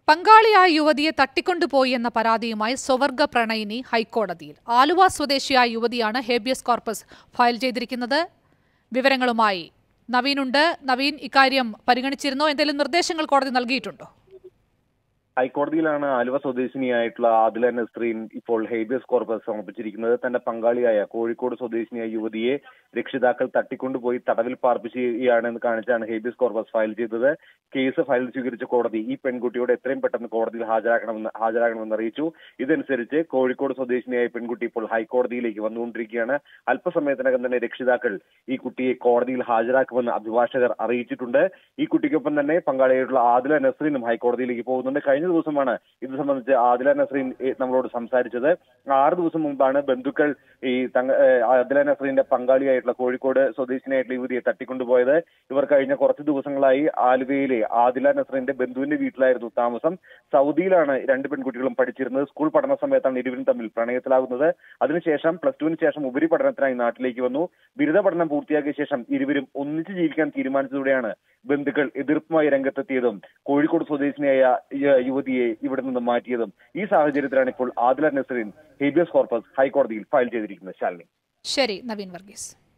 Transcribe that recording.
പങ്കാളിയായ യുവതിയെ തട്ടിക്കൊണ്ടുപോയി എന്ന പരാതിയുമായി സ്വവർഗ പ്രണയിനി ഹൈക്കോടതിയിൽ ആലുവ സ്വദേശിയായ യുവതിയാണ് ഹേബിയസ് കോർപ്പസ് ഫയൽ ചെയ്തിരിക്കുന്നത് വിവരങ്ങളുമായി നവീനുണ്ട് നവീൻ ഇക്കാര്യം പരിഗണിച്ചിരുന്നോ എന്തെങ്കിലും നിർദ്ദേശങ്ങൾ കോടതി നൽകിയിട്ടുണ്ടോ ഹൈക്കോടതിയിലാണ് ആലുവ സ്വദേശിനിയായിട്ടുള്ള ആദില നസ്രീൻ ഇപ്പോൾ ഹേബിയസ് കോർപ്പസ് സമർപ്പിച്ചിരിക്കുന്നത് തന്റെ പങ്കാളിയായ കോഴിക്കോട് സ്വദേശിനിയായ യുവതിയെ രക്ഷിതാക്കൾ തട്ടിക്കൊണ്ടുപോയി തടവിൽ പാർപ്പിക്കുകയാണെന്ന് കാണിച്ചാണ് ഹേബിയസ് കോർപ്പസ് ഫയൽ ചെയ്തത് കേസ് ഫയൽ സ്വീകരിച്ച കോടതി ഈ പെൺകുട്ടിയോട് എത്രയും പെട്ടെന്ന് കോടതിയിൽ ഹാജരാക്കണമെന്ന് ഹാജരാകണമെന്ന് അറിയിച്ചു ഇതനുസരിച്ച് കോഴിക്കോട് സ്വദേശിനിയായ പെൺകുട്ടി ഇപ്പോൾ ഹൈക്കോടതിയിലേക്ക് വന്നുകൊണ്ടിരിക്കുകയാണ് അല്പസമയത്തിനകം തന്നെ രക്ഷിതാക്കൾ ഈ കുട്ടിയെ കോടതിയിൽ ഹാജരാക്കുമെന്ന് അഭിഭാഷകർ അറിയിച്ചിട്ടുണ്ട് ഈ കുട്ടിക്കൊപ്പം തന്നെ പങ്കാളിയായിട്ടുള്ള ആദില നസ്രീനും ഹൈക്കോടതിയിലേക്ക് പോകുന്നുണ്ട് കഴിഞ്ഞ ദിവസമാണ് ഇത് സംബന്ധിച്ച് ആദില നസ്രീൻ ഏ, നമ്മളോട് സംസാരിച്ചത് ആറ് ദിവസം മുമ്പാണ് ബന്ധുക്കൾ ഈ തങ്ങ ഏ, ആദില നസ്രീന്റെ പങ്കാളിയായിട്ടുള്ള കോഴിക്കോട് സ്വദേശിനിയായിട്ടുള്ള യുവതിയെ തട്ടിക്കൊണ്ടുപോയത് ഇവർ കഴിഞ്ഞ കുറച്ച് ദിവസങ്ങളായി ആലുവയിലെ ആദില നസ്രീന്റെ ബന്ധുവിന്റെ വീട്ടിലായിരുന്നു താമസം സൗദിയിലാണ് രണ്ട് പെൺകുട്ടികളും പഠിച്ചിരുന്നത് സ്കൂൾ പഠന സമയത്താണ് ഇരുവരും തമ്മിൽ പ്രണയത്തിലാകുന്നത് അതിനുശേഷം പ്ലസ് ടുവിന് ശേഷം ഉപരിപഠനത്തിനായി നാട്ടിലേക്ക് വന്നു ബിരുദ പഠനം പൂർത്തിയാക്കിയ ശേഷം ഇരുവരും ഒന്നിച്ചു ജീവിക്കാൻ തീരുമാനിച്ചതോടെയാണ് ബന്ധുക്കൾ എതിർപ്പുമായി രംഗത്തെത്തിയതും കോഴിക്കോട് സ്വദേശിനിയായ യ- യുവതിയെ ഇവിടെ നിന്ന് മാറ്റിയതും ഈ സാഹചര്യത്തിലാണ് ഇപ്പോൾ ആദില നസറിൻ ഹേബിയസ് കോർപ്പസ് ഹൈക്കോടതിയിൽ ഫയൽ ചെയ്തിരിക്കുന്നത് ശാലിനി ശരി നവീൻ വർഗീസ്